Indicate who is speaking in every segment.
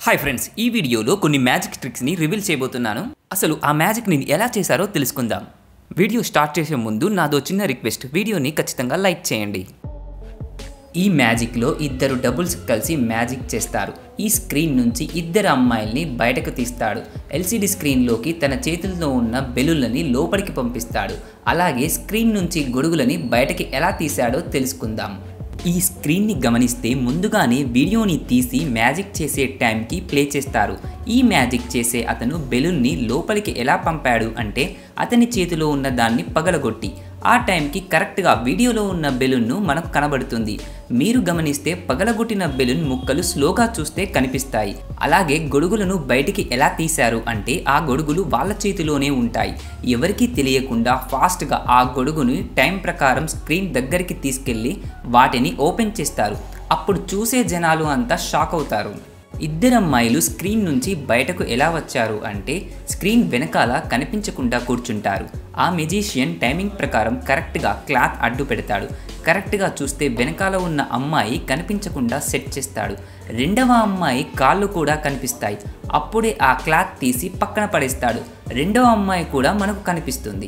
Speaker 1: hi friends ఈ వీడియోలో కొన్ని మ్యాజిక్ ట్రిక్స్ని రివీల్ చేయబోతున్నాను అసలు ఆ మ్యాజిక్ని ఎలా చేశారో తెలుసుకుందాం వీడియో స్టార్ట్ చేసే ముందు నాదో చిన్న రిక్వెస్ట్ వీడియోని ఖచ్చితంగా లైక్ చేయండి ఈ మ్యాజిక్లో ఇద్దరు డబుల్స్ కలిసి మ్యాజిక్ చేస్తారు ఈ స్క్రీన్ నుంచి ఇద్దరు అమ్మాయిల్ని బయటకు తీస్తాడు ఎల్సిడి స్క్రీన్లోకి తన చేతుల్లో ఉన్న బెలూన్లని లోపలికి పంపిస్తాడు అలాగే స్క్రీన్ నుంచి గొడుగులని బయటకి ఎలా తీశాడో తెలుసుకుందాం ఈ స్క్రీన్ని గమనిస్తే ముందుగానే వీడియోని తీసి మ్యాజిక్ చేసే టైంకి ప్లే చేస్తారు ఈ మ్యాజిక్ చేసే అతను బెలూన్ని లోపలికి ఎలా పంపాడు అంటే అతని చేతిలో ఉన్న దాన్ని పగలగొట్టి ఆ టైంకి కరెక్ట్గా వీడియోలో ఉన్న బెలూన్ను మనకు కనబడుతుంది మీరు గమనిస్తే పగలగొట్టిన బెలూన్ ముక్కలు స్లోగా చూస్తే కనిపిస్తాయి అలాగే గొడుగులను బయటికి ఎలా తీశారు అంటే ఆ గొడుగులు వాళ్ళ చేతిలోనే ఉంటాయి ఎవరికీ తెలియకుండా ఫాస్ట్గా ఆ గొడుగుని టైం ప్రకారం స్క్రీన్ దగ్గరికి తీసుకెళ్ళి వాటిని ఓపెన్ చేస్తారు అప్పుడు చూసే జనాలు అంతా షాక్ అవుతారు ఇద్దరు అమ్మాయిలు స్క్రీన్ నుంచి బయటకు ఎలా వచ్చారు అంటే స్క్రీన్ వెనకాల కనిపించకుండా కూర్చుంటారు ఆ మెజీషియన్ టైమింగ్ ప్రకారం కరెక్ట్గా క్లాత్ అడ్డు పెడతాడు కరెక్ట్గా చూస్తే వెనకాల ఉన్న అమ్మాయి కనిపించకుండా సెట్ చేస్తాడు రెండవ అమ్మాయి కాళ్ళు కూడా కనిపిస్తాయి అప్పుడే ఆ క్లాత్ తీసి పక్కన పడేస్తాడు రెండవ అమ్మాయి కూడా మనకు కనిపిస్తుంది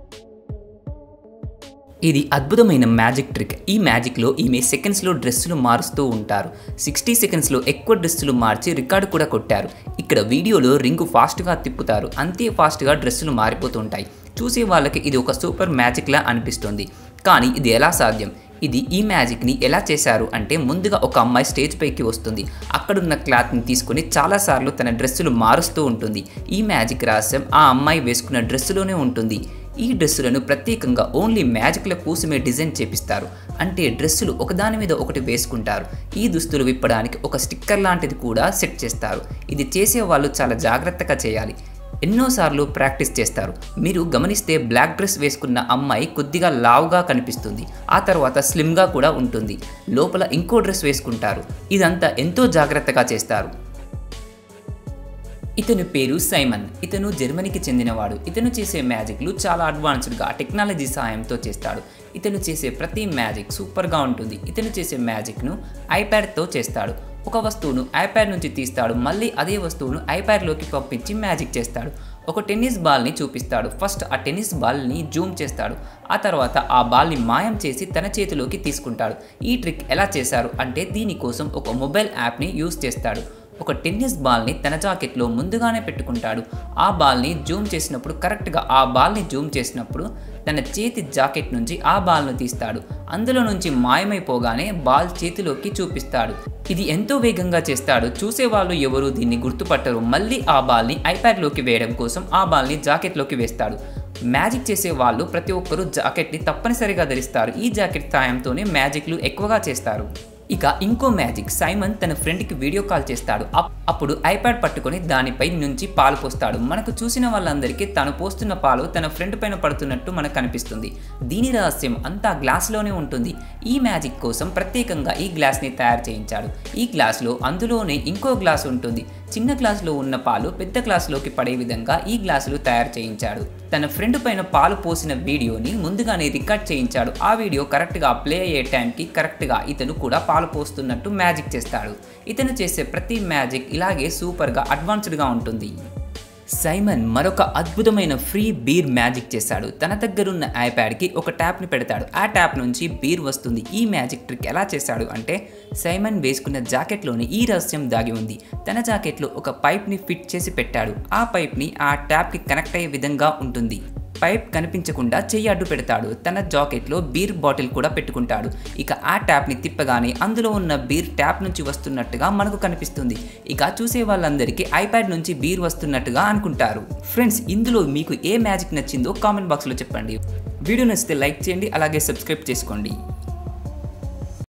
Speaker 1: ఇది అద్భుతమైన మ్యాజిక్ ట్రిక్ ఈ మ్యాజిక్లో ఈమె సెకండ్స్లో డ్రెస్సులు మారుస్తూ ఉంటారు సిక్స్టీ సెకండ్స్లో ఎక్కువ డ్రెస్సులు మార్చి రికార్డు కూడా కొట్టారు ఇక్కడ వీడియోలో రింగు ఫాస్ట్గా తిప్పుతారు అంతే ఫాస్ట్గా డ్రెస్సులు మారిపోతుంటాయి చూసే వాళ్ళకి ఇది ఒక సూపర్ మ్యాజిక్లా అనిపిస్తుంది కానీ ఇది ఎలా సాధ్యం ఇది ఈ మ్యాజిక్ని ఎలా చేశారు అంటే ముందుగా ఒక అమ్మాయి స్టేజ్ పైకి వస్తుంది అక్కడున్న క్లాత్ని తీసుకొని చాలాసార్లు తన డ్రెస్సులు మారుస్తూ ఉంటుంది ఈ మ్యాజిక్ రహస్యం ఆ అమ్మాయి వేసుకున్న డ్రెస్సులోనే ఉంటుంది ఈ డ్రెస్సులను ప్రత్యేకంగా ఓన్లీ మ్యాజిక్ల కోసమే డిజైన్ చేపిస్తారు అంటే డ్రెస్సులు ఒకదాని మీద ఒకటి వేసుకుంటారు ఈ దుస్తులు విప్పడానికి ఒక స్టిక్కర్ లాంటిది కూడా సెట్ చేస్తారు ఇది చేసే వాళ్ళు చాలా జాగ్రత్తగా చేయాలి ఎన్నోసార్లు ప్రాక్టీస్ చేస్తారు మీరు గమనిస్తే బ్లాక్ డ్రెస్ వేసుకున్న అమ్మాయి కొద్దిగా లావుగా కనిపిస్తుంది ఆ తర్వాత స్లిమ్గా కూడా ఉంటుంది లోపల ఇంకో డ్రెస్ వేసుకుంటారు ఇదంతా ఎంతో జాగ్రత్తగా చేస్తారు ఇతని పేరు సైమన్ ఇతను జర్మనీకి చెందినవాడు ఇతను చేసే మ్యాజిక్లు చాలా అడ్వాన్స్డ్గా టెక్నాలజీ సహాయంతో చేస్తాడు ఇతను చేసే ప్రతి మ్యాజిక్ సూపర్గా ఉంటుంది ఇతను చేసే మ్యాజిక్ను ఐప్యాడ్తో చేస్తాడు ఒక వస్తువును ఐప్యాడ్ నుంచి తీస్తాడు మళ్ళీ అదే వస్తువును ఐప్యాడ్లోకి పంపించి మ్యాజిక్ చేస్తాడు ఒక టెన్నిస్ బాల్ని చూపిస్తాడు ఫస్ట్ ఆ టెన్నిస్ బాల్ని జూమ్ చేస్తాడు ఆ తర్వాత ఆ బాల్ని మాయం చేసి తన చేతిలోకి తీసుకుంటాడు ఈ ట్రిక్ ఎలా చేశారు అంటే దీనికోసం ఒక మొబైల్ యాప్ని యూస్ చేస్తాడు ఒక టెన్నిస్ బాల్ని తన జాకెట్లో ముందుగానే పెట్టుకుంటాడు ఆ బాల్ని జూమ్ చేసినప్పుడు కరెక్ట్గా ఆ బాల్ని జూమ్ చేసినప్పుడు తన చేతి జాకెట్ నుంచి ఆ బాల్ను తీస్తాడు అందులో నుంచి మాయమైపోగానే బాల్ చేతిలోకి చూపిస్తాడు ఇది ఎంతో వేగంగా చేస్తాడు చూసేవాళ్ళు ఎవరు దీన్ని గుర్తుపట్టరు మళ్ళీ ఆ బాల్ని ఐప్యాడ్లోకి వేయడం కోసం ఆ బాల్ని జాకెట్లోకి వేస్తాడు మ్యాజిక్ చేసే వాళ్ళు ప్రతి ఒక్కరూ జాకెట్ని తప్పనిసరిగా ధరిస్తారు ఈ జాకెట్ సాయంతోనే మ్యాజిక్లు ఎక్కువగా చేస్తారు ఇక ఇంకో మ్యాజిక్ సైమన్ తన ఫ్రెండ్కి వీడియో కాల్ చేస్తాడు అప్- అప్పుడు ఐప్యాడ్ పట్టుకొని దానిపై నుంచి పాలు పోస్తాడు మనకు చూసిన వాళ్ళందరికీ తను పోస్తున్న పాలు తన ఫ్రెండ్ పైన పడుతున్నట్టు మనకు కనిపిస్తుంది దీని రహస్యం అంతా గ్లాస్లోనే ఉంటుంది ఈ మ్యాజిక్ కోసం ప్రత్యేకంగా ఈ గ్లాస్ని తయారు చేయించాడు ఈ గ్లాస్లో అందులోనే ఇంకో గ్లాస్ ఉంటుంది చిన్న గ్లాసులో ఉన్న పాలు పెద్ద గ్లాసులోకి పడే విధంగా ఈ గ్లాసులు తయారు చేయించాడు తన ఫ్రెండ్ పైన పాలు పోసిన వీడియోని ముందుగానే రికార్డ్ చేయించాడు ఆ వీడియో కరెక్ట్గా ప్లే అయ్యే టైంకి కరెక్ట్గా ఇతను కూడా పాలు పోస్తున్నట్టు మ్యాజిక్ చేస్తాడు ఇతను చేసే ప్రతి మ్యాజిక్ ఇలాగే సూపర్గా అడ్వాన్స్డ్గా ఉంటుంది సైమన్ మరొక అద్భుతమైన ఫ్రీ బీర్ మ్యాజిక్ చేశాడు తన దగ్గరున్న ఐప్యాడ్కి ఒక ట్యాప్ని పెడతాడు ఆ ట్యాప్ నుంచి బీర్ వస్తుంది ఈ మ్యాజిక్ ట్రిక్ ఎలా చేశాడు అంటే సైమన్ వేసుకున్న జాకెట్లోని ఈ రహస్యం దాగి ఉంది తన జాకెట్లో ఒక పైప్ని ఫిట్ చేసి పెట్టాడు ఆ పైప్ని ఆ ట్యాప్కి కనెక్ట్ అయ్యే విధంగా ఉంటుంది పైప్ కనిపించకుండా చెయ్యి అడ్డు పెడతాడు తన జాకెట్లో బీర్ బాటిల్ కూడా పెట్టుకుంటాడు ఇక ఆ ట్యాప్ని తిప్పగానే అందులో ఉన్న బీర్ ట్యాప్ నుంచి వస్తున్నట్టుగా మనకు కనిపిస్తుంది ఇక చూసే వాళ్ళందరికీ ఐప్యాడ్ నుంచి బీర్ వస్తున్నట్టుగా అనుకుంటారు ఫ్రెండ్స్ ఇందులో మీకు ఏ మ్యాజిక్ నచ్చిందో కామెంట్ బాక్స్లో చెప్పండి వీడియో నచ్చితే లైక్ చేయండి అలాగే సబ్స్క్రైబ్ చేసుకోండి